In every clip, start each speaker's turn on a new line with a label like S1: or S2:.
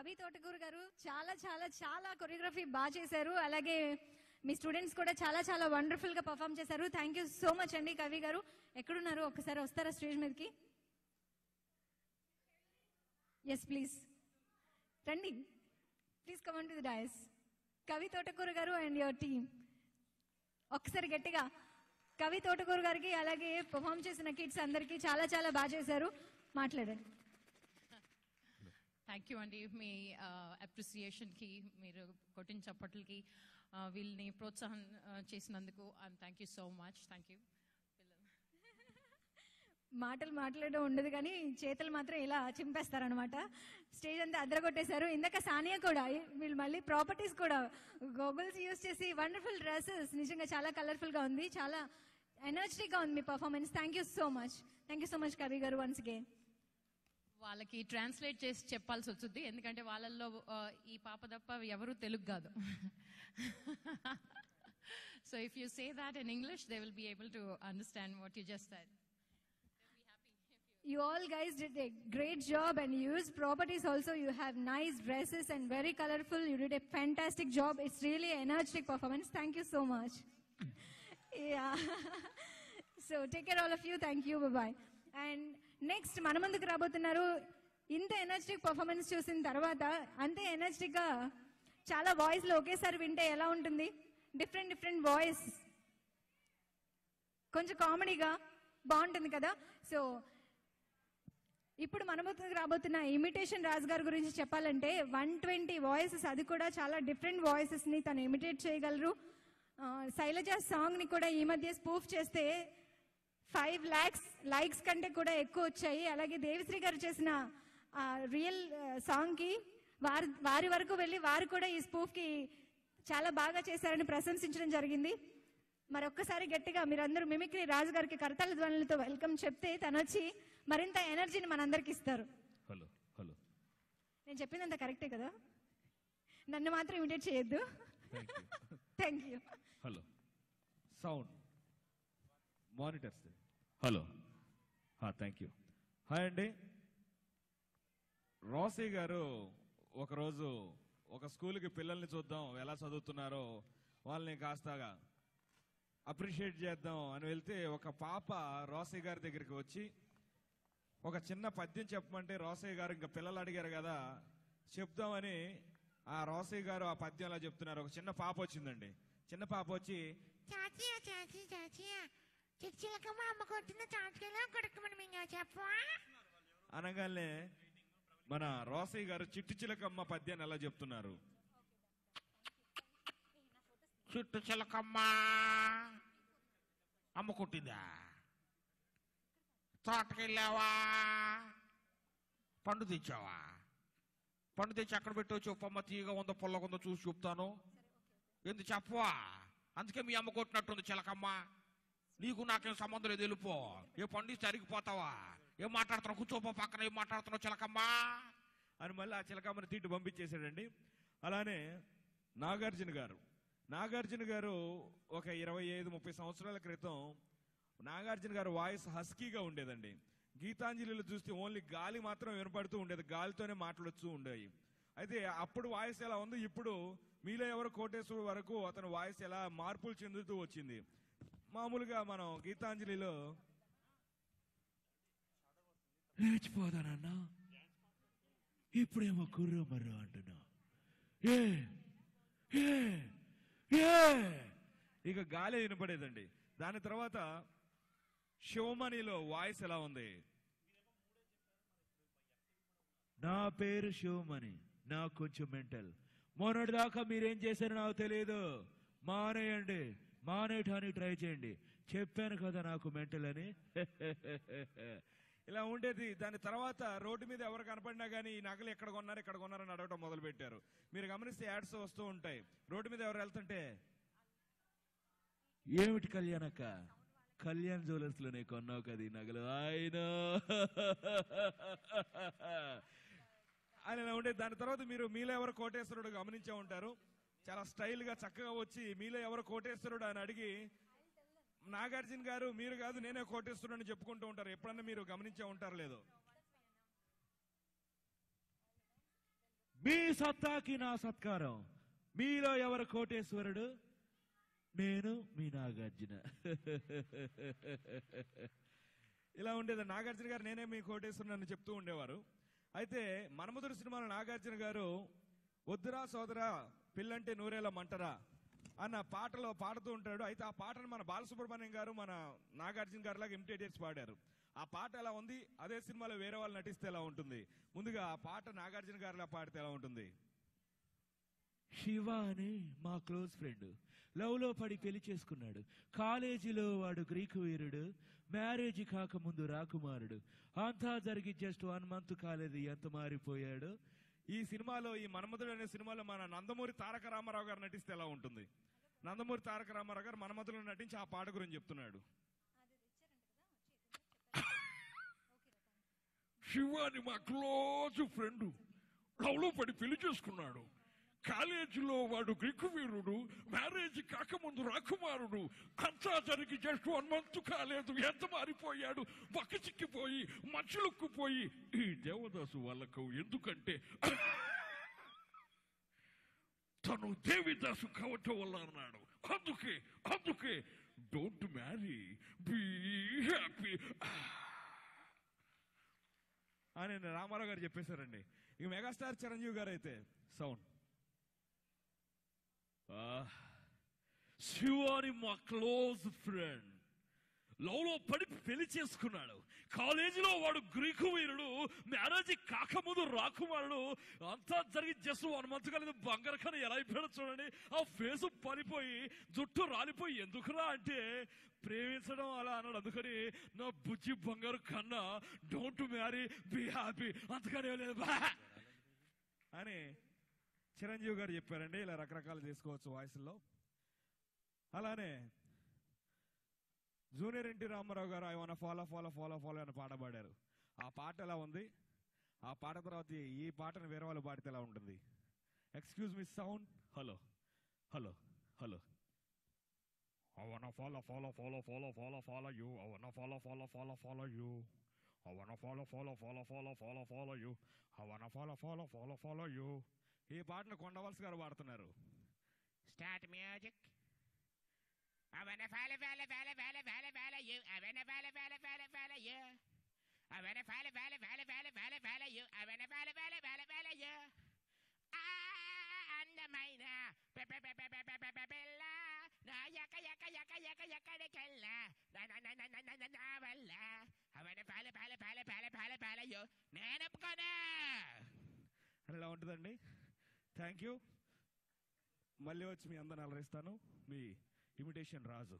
S1: కవి తోటకూరు గారు చాలా చాలా చాలా కొరియోగ్రఫీ బాగా చేశారు అలాగే మీ స్టూడెంట్స్ కూడా చాలా చాలా వండర్ఫుల్ గా పర్ఫామ్ చేశారు థ్యాంక్ యూ సో మచ్ అండి కవి గారు ఎక్కడున్నారు ఒకసారి వస్తారా స్టేజ్ మీదకి ఎస్ ప్లీజ్ రండి please come on to the dais Kavi Thotakuru గారు అండ్ యువర్ టీమ్ ఒక్కసారి గట్టిగా కవి తోటకూరు గారికి అలాగే పర్ఫామ్ చేసిన కిడ్స్ అందరికీ చాలా చాలా బాగా చేశారు మాట్లాడండి
S2: థ్యాంక్ యూ అండి మీ అప్రిసియేషన్కి మీరు కొట్టిన చప్పట్లకి ఆ, వీళ్ళని ప్రోత్సాహం ఆ, చేసినందుకు thank you so much thank you
S1: మాటలు మాట్లాడడం ఉండదు కానీ చేతులు మాత్రం ఇలా చింపేస్తారనమాట స్టేజ్ అంతా అద్దరగొట్టేశారు ఇందాక సానియా కూడా వీళ్ళు మళ్ళీ ప్రాపర్టీస్ కూడా గోగుల్స్ యూస్ చేసి వండర్ఫుల్ డ్రెస్సెస్ నిజంగా చాలా కలర్ఫుల్ గా ఉంది చాలా ఎనర్జెటిక్ గా ఉంది మీ performance thank you so much thank you so much Kavi garu once again
S2: వాళ్ళకి ట్రాన్స్లేట్ చేసి చెప్పాల్సి వచ్చింది ఎందుకంటే వాళ్ళల్లో ఆ, ఈ పాప తప్ప ఎవరు తెలుగు కాదు so if you say that in English they will be able to understand what you just said
S1: You all guys did a great job and you used properties also. You have nice dresses and very colorful. You did a fantastic job. It's really an energetic performance. Thank you so much. yeah. so take care all of you. Thank you. Bye bye. And next మన ముందుకు రాబోతున్నారు ఇంత energetic performance చూసిన తర్వాత అంతే energetic గా చాలా voice లో ఒకేసారి వింటే ఎలా ఉంటుంది డిఫరెంట్ డిఫరెంట్ వాయిస్ కొంచెం కామెడీగా బాగుంటుంది కదా సో ఇప్పుడు మన ముందుకు రాబోతున్న ఇమిటేషన్ రాజ్ గారి గురించి చెప్పాలంటే వన్ ట్వంటీ వాయిసెస్ అది కూడా చాలా డిఫరెంట్ వాయిసెస్ ని తను ఇమిటేట్ చేయగలరు ఆ, శైలజ సాంగ్ ని కూడా ఈ మధ్య స్పూఫ్ చేస్తే ఫైవ్ ల్యాక్స్ లైక్స్ కంటే కూడా ఎక్కువ వచ్చాయి అలాగే దేవిశ్రీ గారు చేసిన రియల్ సాంగ్ కి వారి వారి వరకు వెళ్ళి వారు కూడా ఈ స్పూఫ్ కి చాలా బాగా చేశారని ప్రశంసించడం జరిగింది మరొక్కసారి గట్టిగా మీరందరూ మిమిక్రీ రాజు గారికి కరతాళ ధ్వనులతో వెల్కమ్ చెప్తే తను వచ్చి మరింత ఎనర్జీని మనందరికి ఇస్తారు
S3: హలో హలో
S1: నేను చెప్పిందంత కరెక్టే కదా నన్ను మాత్రం ఇమిటేట్ చేయొద్దు
S3: thank you
S1: thank you
S3: hello sound monitors hello thank you hi అండి రోసీ గారు ఒకరోజు ఒక స్కూల్కి పిల్లల్ని చూద్దాం ఎలా చదువుతున్నారో వాళ్ళని కాస్త అప్రిషియేట్ చేద్దాం అని వెళ్తే ఒక పాప రోసీ గారి దగ్గరికి వచ్చి ఒక చిన్న పద్యం చెప్పమంటే రోసయ్య గారు ఇంకా పిల్లలు అడిగారు కదా చెప్దామని ఆ రోసయ్య గారు ఆ పద్యం అలా చెప్తున్నారు ఒక చిన్న పాప వచ్చిందండి చిన్న పాప వచ్చి
S4: చాచియా చాచి చాచియా చిచ్చిలకమ్మ అమ్మ కొట్టిన చాటుకెళ్ళా కొడుకుమని మింగా చెప్పవా
S3: అనగానే మన రోసయ్య గారు చిట్టు చిలకమ్మ పద్యాన్ని ఎలా చెప్తున్నారు
S4: చుట్టు చిలకమ్మ అమ్మ కొట్టిందా తోటకెళ్ళావా పండు తెచ్చావా పండు తెచ్చి అక్కడ పెట్టి వచ్చి ఉప్పమ్మ తీయగా ఉందో పుల్లగా ఉందో చూసి చెప్తాను ఎందుకు చెప్పవా అందుకే మీ అమ్మ కొట్టినట్టుంది చిలకమ్మ నీకు నాకేం సంబంధం లేదు వెళ్ళిపో ఏ పండు ఇస్తే అరిగిపోతావా ఏం మాట్లాడుతున్నావు కూర్చోపో పక్కన ఏం మాట్లాడుతున్నావు చిలకమ్మ
S3: అని మళ్ళీ ఆ చిలకమ్మని తిట్టి పంపించేశాడండి అలానే నాగార్జున గారు నాగార్జున గారు ఒక ఇరవై ఐదు ముప్పై సంవత్సరాల క్రితం నాగార్జున గారు వాయిస్ హస్కీగా ఉండేదండి గీతాంజలిలో చూస్తే ఓన్లీ గాలి మాత్రం వినపడుతూ ఉండేది గాలితోనే మాట్లాడుతూ ఉండేవి అయితే అప్పుడు వాయిస్ ఎలా ఉంది ఇప్పుడు మీలో ఎవరు కోటేశ్వర వరకు అతని వాయిస్ ఎలా మార్పులు చెందుతూ వచ్చింది మామూలుగా మనం గీతాంజలిలో లేచిపోదానన్నా ఇప్పుడేమో కుర్ర మర్ర అంటున్నా ఏ ఏ ఏ ఇక గాలి వినపడేదండి దాని తర్వాత శివమణిలో వాయిస్ ఎలా ఉంది నా పేరు శివమణి నాకు కొంచెం మెంటల్ మొన్నటి దాకా మీరేం చేశారో నాకు తెలియదు మానేయండి మానేయటానికి ట్రై చేయండి చెప్పాను కదా నాకు మెంటల్ అని ఇలా ఉండేది దాని తర్వాత రోడ్డు మీద ఎవరు కనపడినా కానీ ఈ నగలు ఎక్కడ కొన్నారు ఎక్కడ కొన్నారని అడగటం మొదలు పెట్టారు మీరు గమనిస్తే యాడ్స్ వస్తూ ఉంటాయి రోడ్డు మీద ఎవరు వెళ్తుంటే ఏమిటి కళ్యాణక్క కళ్యాణ్ జ్యువెలర్స్ లోనే కొన్నావు కదా ఈ నగలు ఆయన అని ఇలా ఉండేది దాని తర్వాత మీరు మీలో ఎవరు కోటేశ్వరుడు గమనించే ఉంటారు చాలా స్టైల్ గా చక్కగా వచ్చి మీలో ఎవరు కోటేశ్వరుడు అని అడిగి నాగార్జున గారు మీరు కాదు నేనే కోటేశ్వరుడు అని చెప్పుకుంటూ ఉంటారు ఎప్పుడన్నా మీరు గమనించే ఉంటారు లేదో మీ సత్తాకి నా సత్కారం మీలో ఎవరు కోటేశ్వరుడు నేను మీ నాగార్జున ఇలా ఉండేది నాగార్జున గారు నేనే మీ కోటేశ్వరుడు అని చెప్తూ ఉండేవారు అయితే మనముదురు సినిమాలో నాగార్జున గారు వద్దురా సోదరా పిల్లంటే నూరేళ్ళ మంటరా అన్న పాటలో పాడుతూ ఉంటాడు అయితే ఆ పాటను మన బాలసుబ్రహ్మణ్యం గారు మన నాగార్జున గారు లాగా ఇమిటేట్ చేసి పాడారు ఆ పాట ఎలా ఉంది అదే సినిమాలో వేరే వాళ్ళు నటిస్తే ఎలా ఉంటుంది ముందుగా ఆ పాట నాగార్జున గారిలా పాడితే ఎలా ఉంటుంది శివ అని మా క్లోజ్ ఫ్రెండ్ లవ్ లో పడి పెళ్లి చేసుకున్నాడు కాలేజీలో వాడు గ్రీకు వీరుడు మ్యారేజ్ కాకముందు రాకుమారుడు అంతా జరిగి జస్ట్ వన్ మంత్ కాలేదు ఎంత మారిపోయాడు ఈ సినిమాలో ఈ మన్మధుడు అనే సినిమాలో మన నందమూరి తారక రామారావు గారు నటిస్తే ఎలా ఉంటుంది నందమూరి తారక రామారావు గారు మన్మధుడు నటించి ఆ పాట గురించి చెప్తున్నాడు
S4: శివాని మా క్లోజ్ ఫ్రెండ్ లవ్లో పడి పెళ్లి చేసుకున్నాడు కాలేజీలో వాడు గ్రీకు వీరుడు మ్యారేజ్ కాకముందు రాకుమారుడు అంతా జరిగి జస్ట్ వన్ మంత్ కాలేదు ఎంత మారిపోయాడు బక్క చిక్కిపోయి మనుషులుక్కుపోయి ఈ దేవదాసు వాళ్ళకు ఎందుకంటే తను దేవిదాసు కావటం వల్ల అన్నాడు అందుకే అందుకే డోంట్ మ్యారీ బీ హ్యాపీ
S3: అని రామారావు గారు చెప్పేశారండి ఇక మెగాస్టార్ చిరంజీవి గారు అయితే సౌండ్
S4: శివాని మా క్లోజ్ ఫ్రెండ్ లవ్ లో పడి పెళ్లి చేసుకున్నాడు కాలేజీలో వాడు గ్రీకు వీరుడు మ్యారేజ్ కాకముందు రాకుమారుడు అంతా జరిగి జస్ట్ వన్ మంత్ కలిసి బంగారు కానీ ఎలా అయిపోయాడో చూడండి ఆ ఫేస్ పడిపోయి జుట్టు రాలిపోయి ఎందుకురా అంటే ప్రేమించడం అలా అన్నాడు అందుకని నా బుజ్జి బంగారు కన్నా డోంట్ మ్యారీ బీ హ్యాపీ అంతకని ఏం లేదు బా.
S3: అని చిరంజీవి గారు చెప్పారండి ఇలా రకరకాలు చేసుకోవచ్చు వాయిస్లో అలానే junior N T Ramarao garu I wanna follow follow follow follow అని పాట పాడారు ఆ పాట ఎలా ఉంది ఆ పాట తర్వాత ఈ- ఈ పాటను వేరే వాళ్ళు పాడితే ఎలా ఉంటుంది excuse me sound hello hello hello
S4: I wanna follow, follow, follow, follow, follow, follow you. I wanna follow, follow, follow, follow you. I wanna follow, follow, follow, follow, follow, follow you. I wanna follow, follow, follow, follow you.
S3: ఈ పాటను కొండవలస గారు పాడుతున్నారు
S5: Start music. I wanna follow, follow, follow, follow, follow, follow you. I wanna follow, follow, follow, follow you. I wanna follow, follow, follow, follow, follow, follow you. I wanna follow, follow, follow, follow you. Ah, అందమైన పె పె పె పె పె పె పె పె పిల్ల నా యక యక యక యక ఎక్కడికెళ్ళా నా నా నా నా నా నా నా నా వల్ల I wanna follow, follow, follow, follow, follow, follow you. నేను ఒప్పుకోను
S3: అని ఇలా ఉంటుందండి థ్యాంక్ యూ మళ్ళీ వచ్చి మీ అందరిని అలరిస్తాను మీ imitation Raju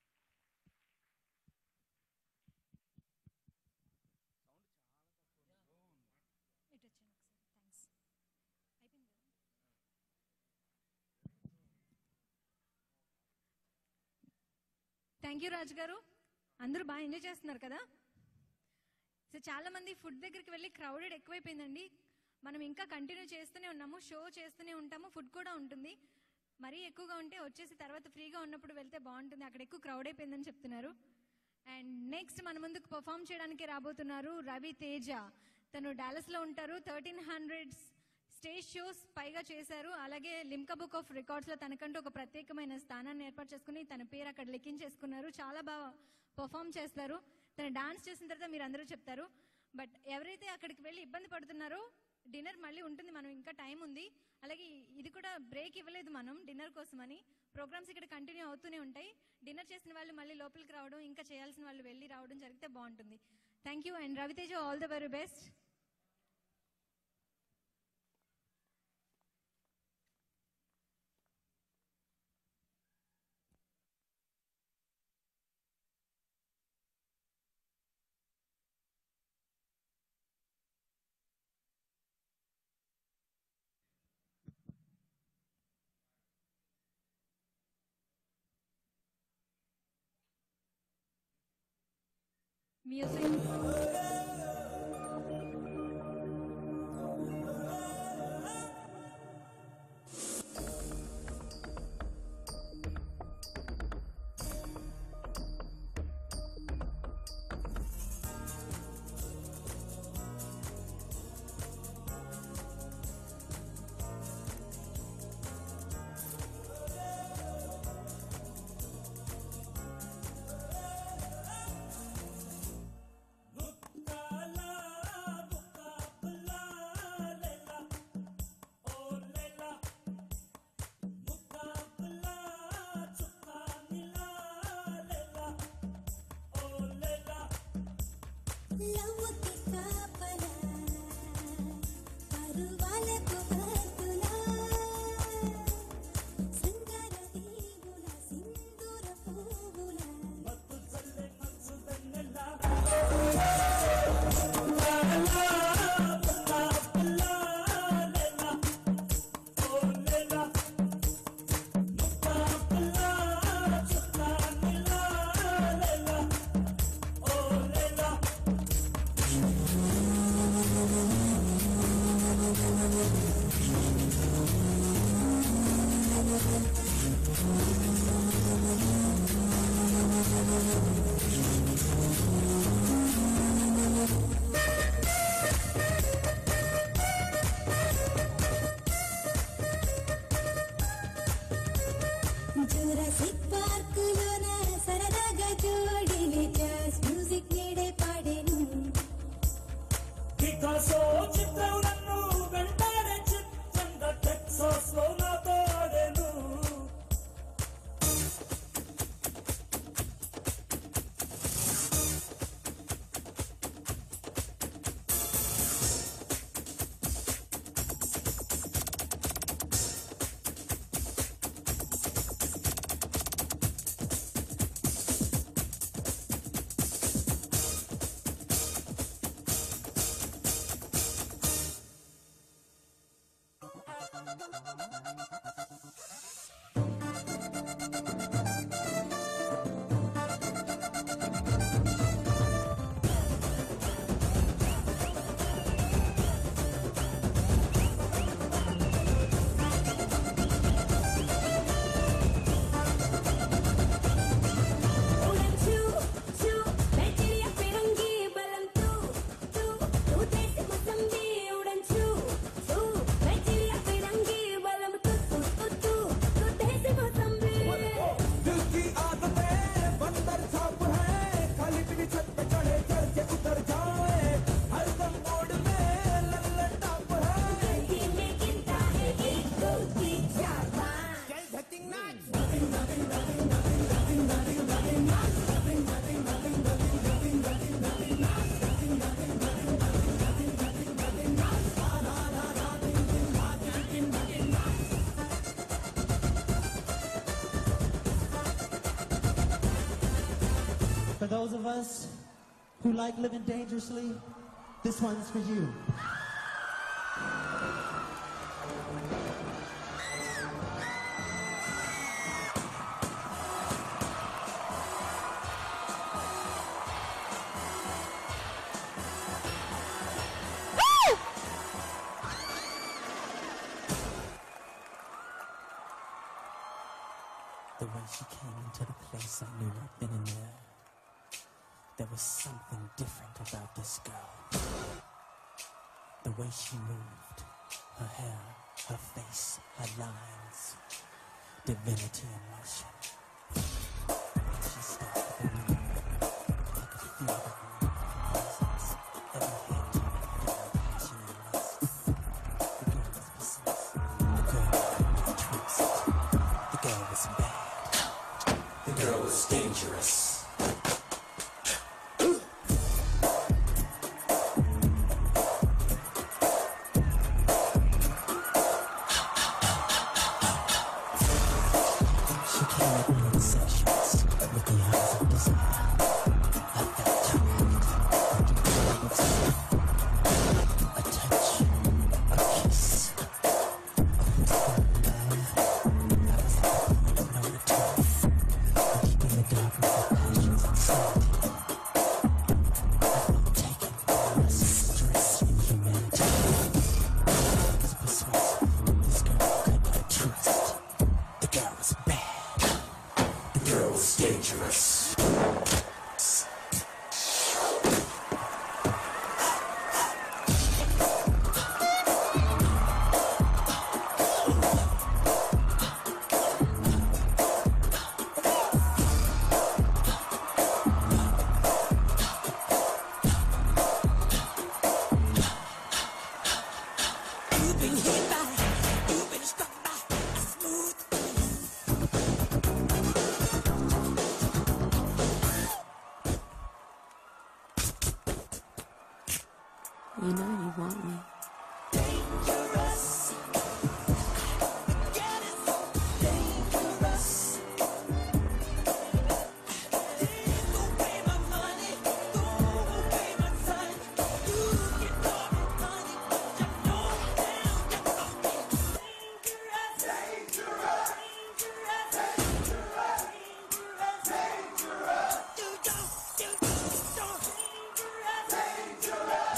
S1: thank you Raju garu అందరూ బాగా ఎంజాయ్ చేస్తున్నారు కదా సో చాలా మంది ఫుడ్ దగ్గరికి వెళ్ళి క్రౌడెడ్ ఎక్కువైపోయిందండి మనం ఇంకా కంటిన్యూ చేస్తూనే ఉన్నాము షో చేస్తూనే ఉంటాము ఫుడ్ కూడా ఉంటుంది మరీ ఎక్కువగా ఉంటే వచ్చేసి తర్వాత ఫ్రీగా ఉన్నప్పుడు వెళ్తే బాగుంటుంది అక్కడ ఎక్కువ క్రౌడ్ అయిపోయిందని చెప్తున్నారు అండ్ నెక్స్ట్ మన ముందుకు పర్ఫామ్ చేయడానికి రాబోతున్నారు రవి తేజ తను డాలస్ లో ఉంటారు థర్టీన్ హండ్రెడ్ స్టేజ్ షోస్ పైగా చేశారు అలాగే లిమ్కా బుక్ ఆఫ్ రికార్డ్స్ లో తనకంటూ ఒక ప్రత్యేకమైన స్థానాన్ని ఏర్పాటు చేసుకుని తన పేరు అక్కడ లెక్కించేసుకున్నారు చాలా బాగా పర్ఫామ్ చేస్తారు తను డాన్స్ చేసిన తర్వాత మీరు అందరూ చెప్తారు బట్ ఎవరైతే అక్కడికి వెళ్ళి ఇబ్బంది పడుతున్నారో డిన్నర్ మళ్ళీ ఉంటుంది మనం ఇంకా టైం ఉంది అలాగే ఇది కూడా బ్రేక్ ఇవ్వలేదు మనం డిన్నర్ కోసమని ప్రోగ్రామ్స్ ఇక్కడ కంటిన్యూ అవుతూనే ఉంటాయి డిన్నర్ చేసిన వాళ్ళు మళ్ళీ లోపలికి రావడం ఇంకా చేయాల్సిన వాళ్ళు వెళ్ళి రావడం జరిగితే బాగుంటుంది thank you and Raviteja all the very best music
S6: those of us who like living dangerously, this one's for you.
S7: The way she came into the place, I knew right then and there. There was something different about this girl. The way she moved, her hair, her face, her lines, divinity in motion. She stopped the room. I could feel the room, her presence. Every hair turned filled with passion and lust. The girl was precise. The girl could not trust. The girl was bad. The girl was dangerous. She came at me in sections with the eyes of desire. I felt her a touch, a kiss, a whisper of love. I was at the point of no return. Deep in the darkness of passion's insanity. I felt taken by a stress in humanity. I was persuasive. This girl could not trust. The girl was bad. The girl was dangerous. You've been hit by, you've been struck by a smooth
S8: You know you want me.
S7: dangerous. Get it? Dangerous. Take away my money, throw away my son. You can call me honey, but you know damn you call me dangerous. Dangerous. Dangerous. Dangerous. Dangerous. You don't, you don't, dangerous.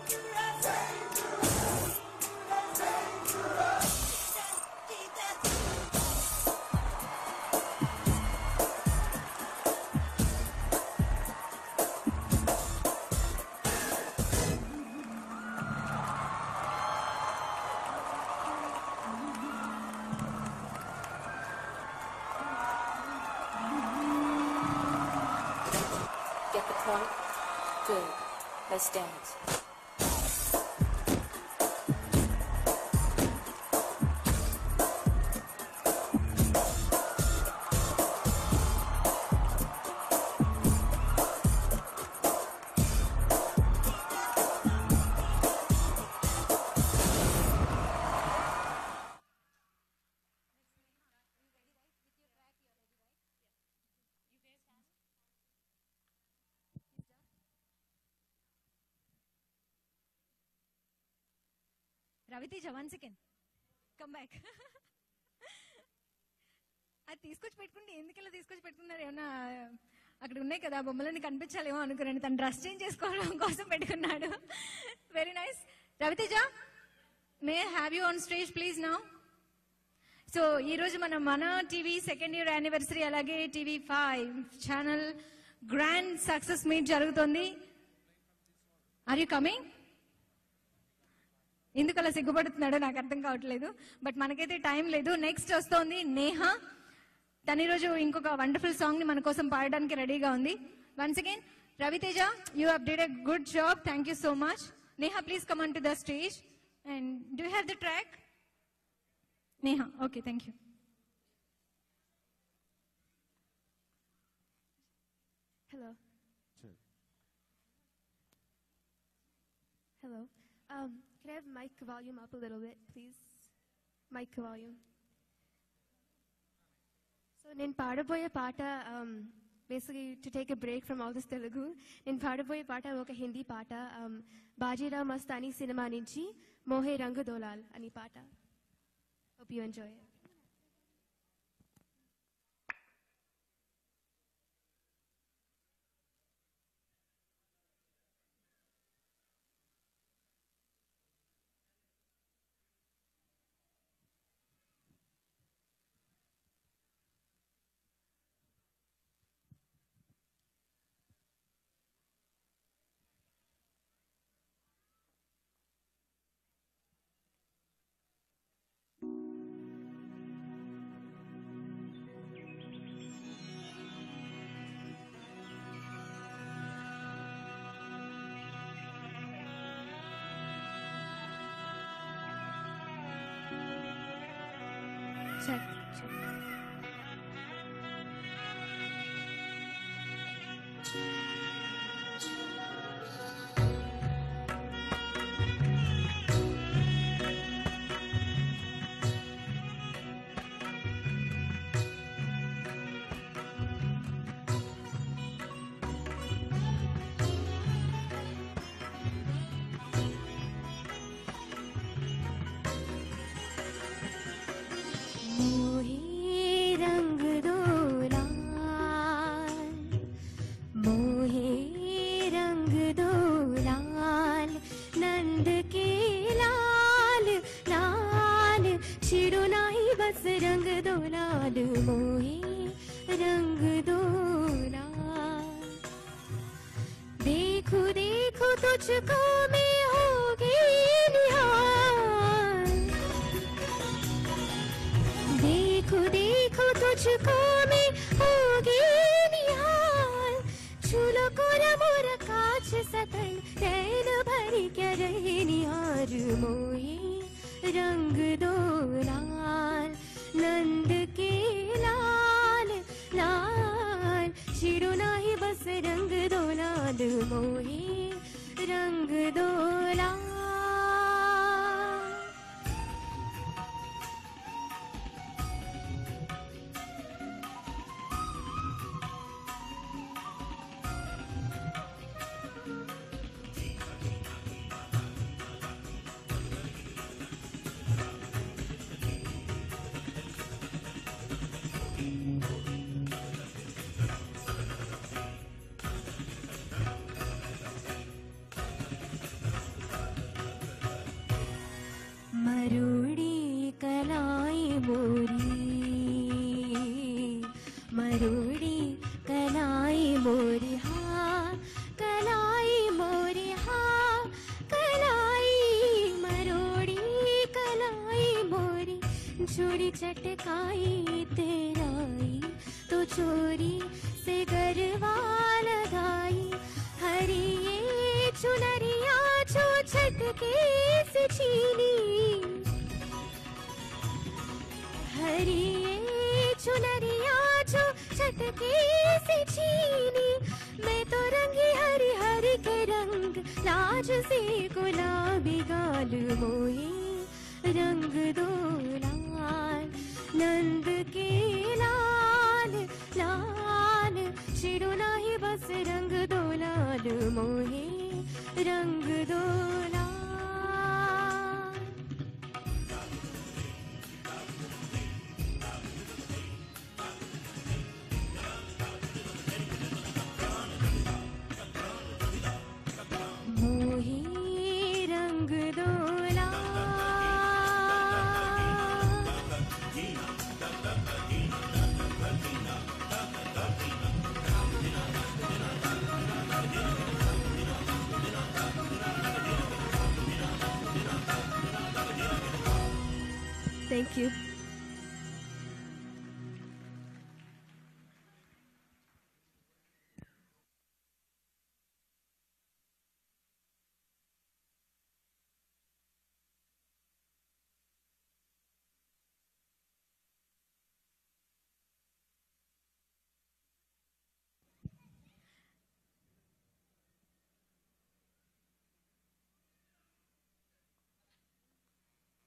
S8: Get the point? Good. Let's dance.
S1: Raviteja one second come back అది తీసుకొచ్చి పెట్టుకుంటే ఎందుకలా తీసుకొచ్చి పెట్టుకున్నారు ఏమన్నా అక్కడ ఉన్నాయి కదా ఆ బొమ్మలన్నీ కనిపించాలేమో అనుకున్నాను తను డ్రెస్ చేంజ్ చేసుకోవడం కోసం పెట్టుకున్నాడు very nice Raviteja may have you on stage please now so ఈ రోజు మనం మన టీవీ సెకండ్ ఇయర్ యానివర్సరీ అలాగే TV five channel grand success meet జరుగుతుంది ఆర్ యూ కమింగ్ ఎందుకు అలా సిగ్గుపడుతున్నాడో నాకు అర్థం కావట్లేదు బట్ మనకైతే టైం లేదు నెక్స్ట్ వస్తోంది నేహ తను ఈరోజు ఇంకొక వండర్ఫుల్ సాంగ్ ని మన కోసం పాడడానికి రెడీగా ఉంది once again Raviteja you have did a good job thank you so much Neha please come on to the stage and do have the track Neha okay thank you
S9: Hello. Hello. Um, can I have mic volume up a little bit, please? Mic volume. So నేను పాడబోయే పాట um, basically to take a break from all this Telugu. In పాడబోయే పాట ఒక హిందీ పాట um, బాజీరా Mastani cinema నుంచి మోహే రంగు దోలాల్ అని పాట Hope you enjoy it. Check. check. मोहे रंग दो लाल मोहे रंग दो लाल नंद के लाल लाल छिड़ो नाही बस रंग दो लाल मोहे रंग दो लाल देखो देखो तुझको मैं होगी निहाल देखो देखो तुझको मैं होगी निहाल चूलो कोरा मोरा काच सतन नैन भरी क्या रहे निहार मोए रंग दो लाल नंद के लाल लाल चिड़ो नाही बस रंग दो लाल मोहे रंग दो लाल मरोड़ी कलाई मोरी मरोड़ी कलाई मोरी हाँ कलाई मोरी हाँ कलाई मरोड़ी कलाई मोरी छोड़ी चटकाई तेराई तो चोरी से गरवा लगाई हरिये चुनरिया जो छटके से छीनी हरिये चुनरिया जो छटके से छीनी मैं तो रंगी हरी हरी के रंग लाज से गुलाबी गाल मोहे रंग दो लाल नंद के लाल लाल चिड़ो नाही बस रंग दो लाल मोहे रंग दो लाल मोहे रंग दो लाल Thank you.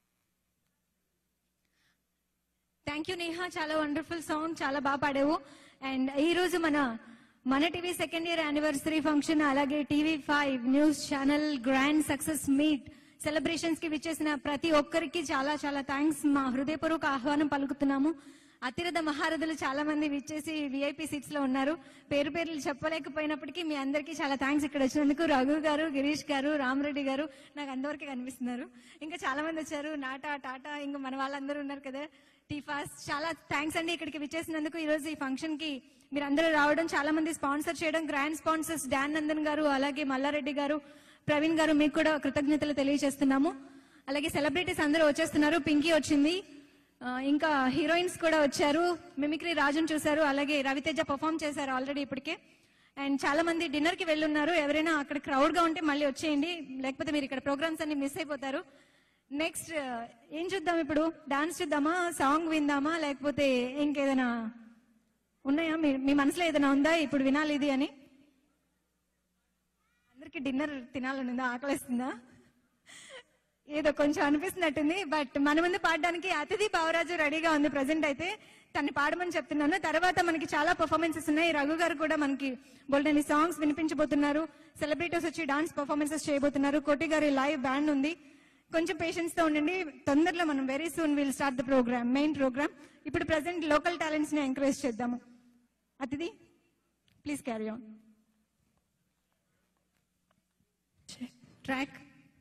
S1: Thank you Neha చాలా వండర్ఫుల్ సాంగ్ చాలా బాగా పాడావు అండ్ ఈ రోజు మన మన TV second year anniversary function అలాగే TV five news channel grand success meet celebrations కి విచ్చేసిన ప్రతి ఒక్కరికి చాలా చాలా థ్యాంక్స్ మా హృదయపూర్వక ఆహ్వానం పలుకుతున్నాము అతిరథ మహారథులు చాలా మంది విచ్చేసి విఐపి సీట్స్ లో ఉన్నారు పేరు పేర్లు చెప్పలేకపోయినప్పటికీ మీ అందరికీ చాలా థ్యాంక్స్ ఇక్కడ వచ్చినందుకు రఘు గారు గిరీష్ గారు రామరెడ్డి గారు నాకు అందరికీ కనిపిస్తున్నారు ఇంకా చాలా మంది వచ్చారు నాటా టాటా ఇంకా మన వాళ్ళందరూ ఉన్నారు కదా టీఫాస్ చాలా థ్యాంక్స్ అండి ఇక్కడికి విచ్చేసినందుకు ఈ రోజు ఈ ఫంక్షన్ కి మీరు అందరూ రావడం చాలా మంది స్పాన్సర్ చేయడం గ్రాండ్ స్పాన్సర్స్ డాన్ నందన్ గారు అలాగే మల్లారెడ్డి గారు ప్రవీణ్ గారు మీకు కూడా కృతజ్ఞతలు తెలియజేస్తున్నాము అలాగే సెలబ్రిటీస్ అందరూ వచ్చేస్తున్నారు పింకీ వచ్చింది ఆ, ఇంకా హీరోయిన్స్ కూడా వచ్చారు మిమిక్రీ రాజును చూశారు అలాగే రవితేజ పర్ఫామ్ చేశారు ఆల్రెడీ ఇప్పటికే అండ్ చాలా మంది డిన్నర్ కి వెళ్ళున్నారు ఎవరైనా అక్కడ క్రౌడ్ గా ఉంటే మళ్ళీ వచ్చేయండి లేకపోతే మీరు ఇక్కడ ప్రోగ్రామ్స్ అన్ని మిస్ అయిపోతారు నెక్స్ట్ ఏం చూద్దాం ఇప్పుడు డాన్స్ చూద్దామా సాంగ్ విందామా లేకపోతే ఇంకేదైనా ఉన్నాయా మీ మీ మనసులో ఏదైనా ఉందా ఇప్పుడు వినాలి ఇది అని అందరికి డిన్నర్ తినాలని ఉందా ఆకలిస్తుందా ఏదో కొంచెం అనిపిస్తున్నట్టుంది బట్ మన ముందు పాడడానికి అతిథి భావరాజు రెడీగా ఉంది ప్రజెంట్ అయితే తన్ని పాడమని చెప్తున్నాను తర్వాత మనకి చాలా పర్ఫార్మెన్సెస్ ఉన్నాయి రఘు గారు కూడా మనకి బోల్డని సాంగ్స్ వినిపించబోతున్నారు సెలబ్రిటీస్ వచ్చి డాన్స్ పర్ఫార్మెన్సెస్ చేయబోతున్నారు కోటి గారి లైవ్ బ్యాండ్ ఉంది కొంచెం పేషెన్స్ తో ఉండండి తొందరలో మనం very soon will start the programme main programme ఇప్పుడు ప్రజెంట్ లోకల్ టాలెంట్స్ ని ఎంకరేజ్ చేద్దాము Athithi please carry on track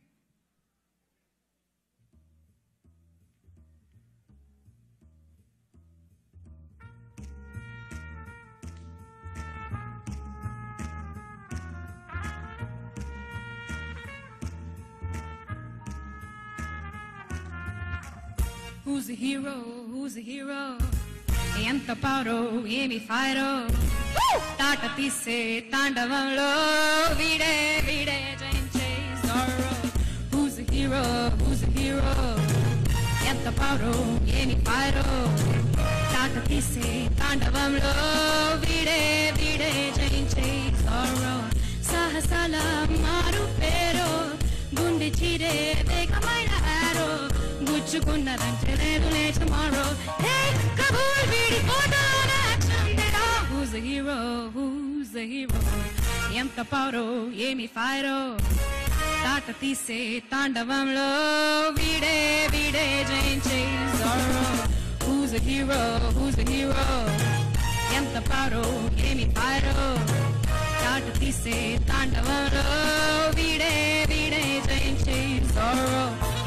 S10: Who's the hero? Who's the hero? ఎంత పారో ఏమి ఫైరో తాట తీసే తాండవంలో వీడే వీడే జయించే సారో Who's the hero? Who's the hero? ఎంత పారో ఏమి ఫైరో తాట తీసే తాండవంలో వీడే వీడే జయించే సారో సాహసాల మారు పేరో గుండె చీరే వేగమైన ఆరో గుచ్చుకున్నదంటే రేపులే tomorrow Hey, కబూల్ వీడి ఫోటో యాక్షన్ తెరా Who's the hero? Who's the hero? ఎంత పౌరో ఏమి ఫైరో తాట తీసే తాండవంలో వీడే వీడే జయించే Zorro Who's the hero? Who's the hero? ఎంత పౌరో ఏమి ఫైరో తాట తీసే తాండవంలో వీడే వీడే జయించే Zorro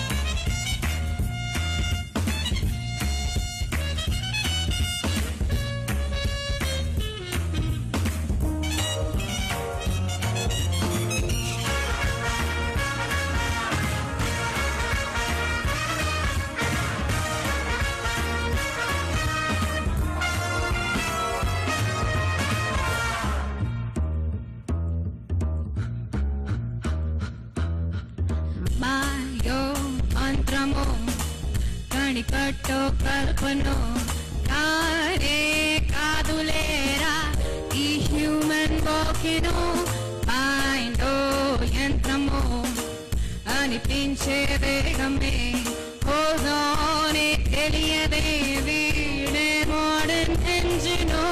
S10: మాయో మంత్రమో కణికట్టో కల్పనో కారే కాదులేరా ఈ హ్యూమన్ వాకినో మైండో యంత్రమో అనిపించే వేగమే హోదోనే తెలియదే వీడే మోడర్న్ ఎంజినో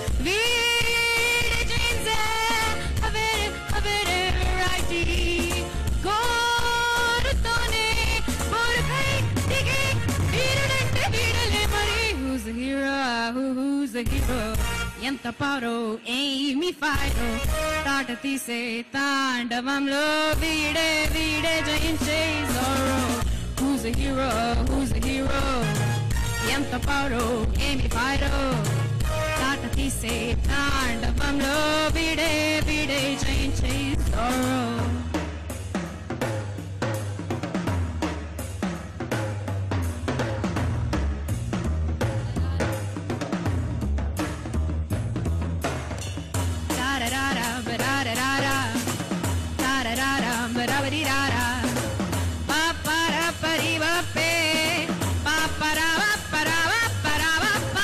S10: వీడి జీన్సే అవే అవే రైటీ గోరుతోనే గోరుపై దిగి వీరుడంటే వీడలే మరి Who's the hero? Who- Who's the hero? ఎంత పారో ఏమి ఫైరో తాట తీసే తాండవంలో వీడే వీడే జయించే Zorro Who's the hero? Who's the hero? ఎంత పారో ఏమి ఫైరో తాట తీసే తాండవంలో వీడే వీడే జయించే Zorro Da-da-da-da, ba-da-da-da-da. Da-da-da-da, ba-da-ba-dee-da-da. Ba-ba-da-ba-dee-ba-be. Ba-ba-da-ba-ba-da-ba-ba-da-ba-ba.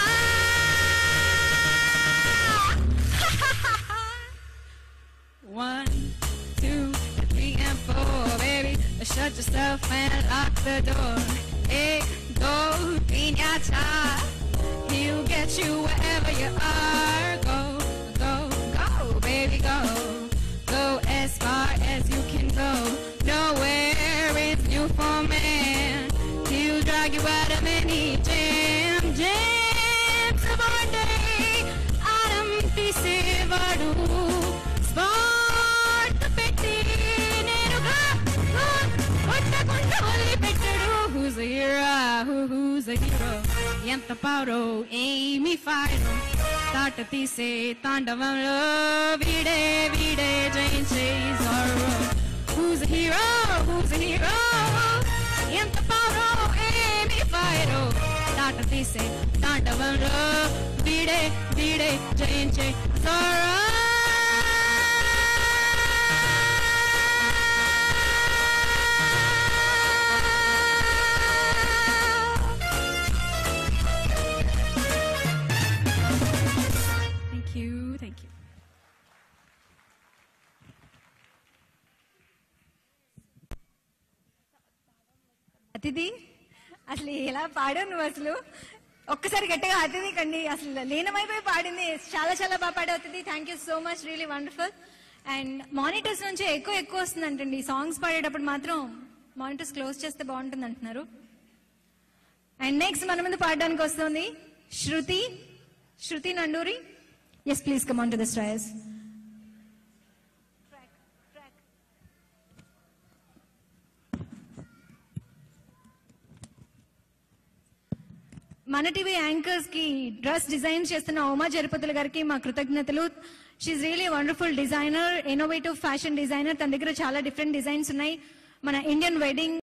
S10: One, two, three, and four, baby. Shut yourself and lock the door. Hey, go, piñata. He'll get you wherever you are. Go, go, go, baby, go. Go as far as you can go. Nowhere is new for man. He'll drag you out of any jam, jam. So one day, ఆడం తీసేవాడు spot పెట్టి నేరుగా కొట్టకుండా వదిలిపెట్టాడు Who's a hero? Who, who's a hero? ఎంత పవరో ఏమి ఫైరో తాట తీసే తాండవంలో వీడే వీడే జయించే zorro Who's a hero? Who's a hero? ఎంత పవరో ఏమి ఫైరో తాట తీసే తాండవంలో వీడే వీడే జయించే zorro Thank you, thank you.
S1: అతిథి అసలు ఎలా పాడావు నువ్వు అసలు ఒక్కసారి గట్టిగా అతిథి కండి అసలు లీనమైపోయి పాడింది చాలా చాలా బాగా పాడావు Athithi thank you so much really wonderful and monitors నుంచి ఎక్కువ ఎక్కువ వస్తుందంటండి సాంగ్స్ పాడేటప్పుడు మాత్రం మానిటర్స్ క్లోజ్ చేస్తే బాగుంటుంది అంటున్నారు అండ్ నెక్స్ట్ మన ముందు పాడడానికి వస్తుంది Shruti Shruti Nanduri yes please come on to the stairs మన టీవీ యాంకర్స్ కి డ్రెస్ డిజైన్ చేస్తున్న ఉమా జరపతుల గారికి మా కృతజ్ఞతలు she really wonderful designer innovative fashion designer తన దగ్గర చాలా డిఫరెంట్ డిజైన్స్ ఉన్నాయి మన ఇండియన్ వెడ్డింగ్